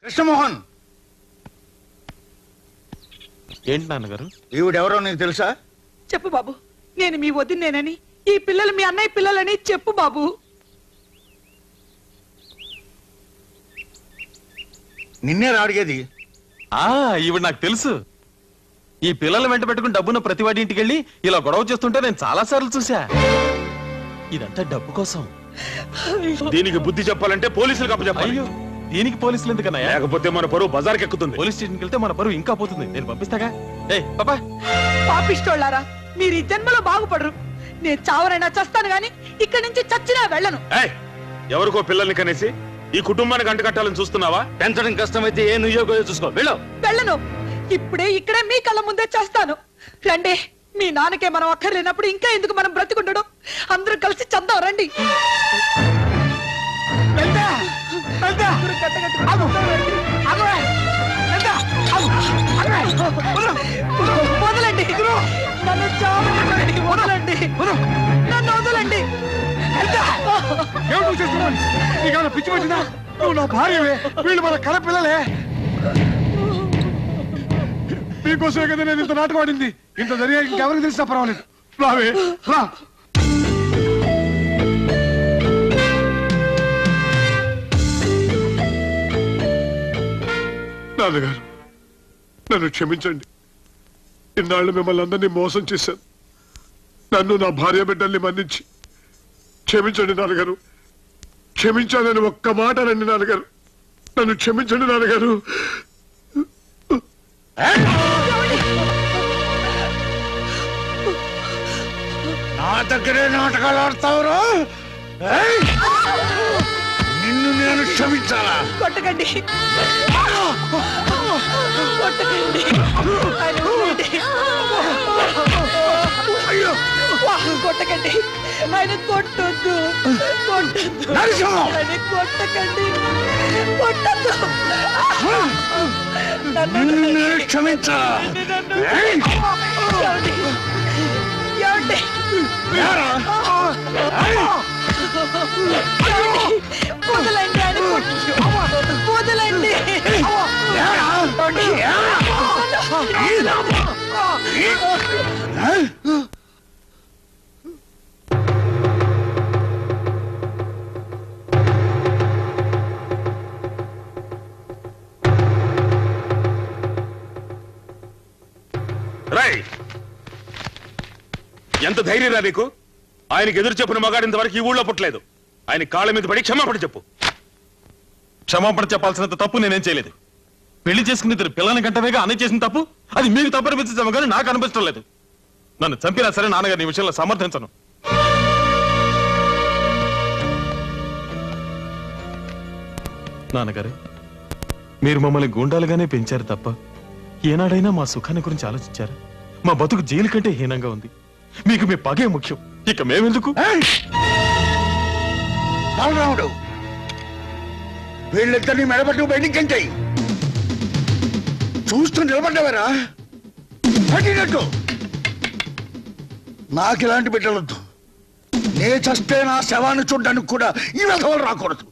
కృష్ణమోహన్ ఏంటి నాన్నగారు ఈవిడెవరో నీకు తెలుసా చెప్పు బాబు నేను మీ వదినేనని ఈ పిల్లలు మీ అన్నయ్య పిల్లలని చెప్పు బాబు నిన్నే అడిగేది ఆ ఈవిడ నాకు తెలుసు ఈ పిల్లల వెంట పెట్టుకుని డబ్బున్న ప్రతి వాడి ఇంటికి వెళ్ళి ఇలా గొడవ చేస్తుంటే నేను చాలా సార్లు చూసా ఇదంతా డబ్బు కోసం దీనికి బుద్ధి చెప్పాలంటే పోలీసులకు అప్పచెప్పాలి అయ్యో దీనికి పోలీసులు ఎందుకన్నాయా లేకపోతే మన పరువు బజార్కి ఎక్కుతుంది పోలీస్ స్టేషన్కి వెళ్తే మన పరువు ఇంకా పోతుంది నేను పంపిస్తాగా ఏ పాపా పాపిష్టోళ్ళారా మీరు ఈ జన్మలో బాగుపడరు నేను చావరైనా చస్తాను గాని ఇక్కడి నుంచి చచ్చినా వెళ్ళను ఏయ్, ఎవరికో పిల్లల్ని కనేసి ఈ కుటుంబానికి అంట కట్టాలని చూస్తున్నావా పెంచడం కష్టమైతే ఏ నుయ్యో చూసుకో వెళ్ళు వెళ్ళను ఇప్పుడే ఇక్కడే మీ కళ్ళ ముందే చేస్తాను రండి మీ నాన్నకే మనం అక్కర్లేనప్పుడు ఇంకా ఎందుకు మనం బ్రతికుండడం అందరూ కలిసి చద్దాం రండి అందరూ కట్టకట్టుకుని చద్దాం రండి. వదలండి నన్ను చావనివ్వండి. వదలండి నన్ను వదలండి ఏమిటి చేస్తున్నావు నీకేమైనా పిచ్చి పట్టిందా నువ్వు నా భార్యవే వీళ్ళు మన కల పిల్లలే మీకోసమే కదా నేను ఇంత నాటకం ఆడింది ఇంత జరిగా ఇంకెవరికి తెలిసినా పర్వాలేదు రావే రా నాన్నగారు నన్ను క్షమించండి ఇన్నాళ్ళు మిమ్మల్ని అందరినీ మోసం చేశాను నన్ను నా భార్య బిడ్డల్ని మన్నించి క్షమించండి నాన్నగారు క్షమించాలని ఒక్క మాట రండి నాన్నగారు నన్ను క్షమించండి నాన్నగారు నా దగ్గరే నాటకాలు ఆడతావురా ఏయ్! నిన్ను నేను క్షమించాలా కొట్టకండి కొట్టకండి ఆయన ఊరుకోండి. వా, కొట్టకండి ఆయన కొట్టొద్దు కొట్టొద్దు నరసింహం! ఆయన కొట్టకండి కొట్టొద్దు నన్ను నిన్ను నేను వదలండి. క్షమించాలా నన్ను ఏయ్! ఏమండి? ఏమండి? ఏమండి? వదలండి ఆయన కొట్టు. వదలండి రై ఎంత ధైర్యరా నీకు ఆయనకి ఎదురు చెప్పిన మగాడు ఇంతవరకు ఈ ఊళ్ళో పుట్టలేదు ఆయన కాళ్ళ మీద పడి క్షమాపణ చెప్పు క్షమాపణ చెప్పాల్సినంత తప్పు నేనేం చేయలేదు పెళ్లి చేసుకుని ఇద్దరు పిల్లని గంటవేగా అన్నయ్య చేసిన తప్పు అది మీకు తప్పు అనిపించడం కానీ నాకు అనిపించడం లేదు నన్ను చంపినా సరే నాన్నగారు ఈ విషయంలో సమర్థించను నాన్నగారు మీరు మమ్మల్ని గుండాలుగానే పెంచారు తప్ప ఏనాడైనా మా సుఖాన్ని గురించి ఆలోచించారా మా బతుకు జైలు కంటే హీనంగా ఉంది మీకు మీ పగే ముఖ్యం ఇక మేమెందుకు ఏయ్! బలరాముడు వీళ్ళిద్దరిని మెడబట్టు బయటికి గంటాయి చూస్తూ నిలబడ్డావరా పట్టినట్టు నాకు ఇలాంటి బిడ్డలొద్దు నే చస్తే నా శవాన్ని చూడడానికి కూడా ఈ విధవలు రాకూడదు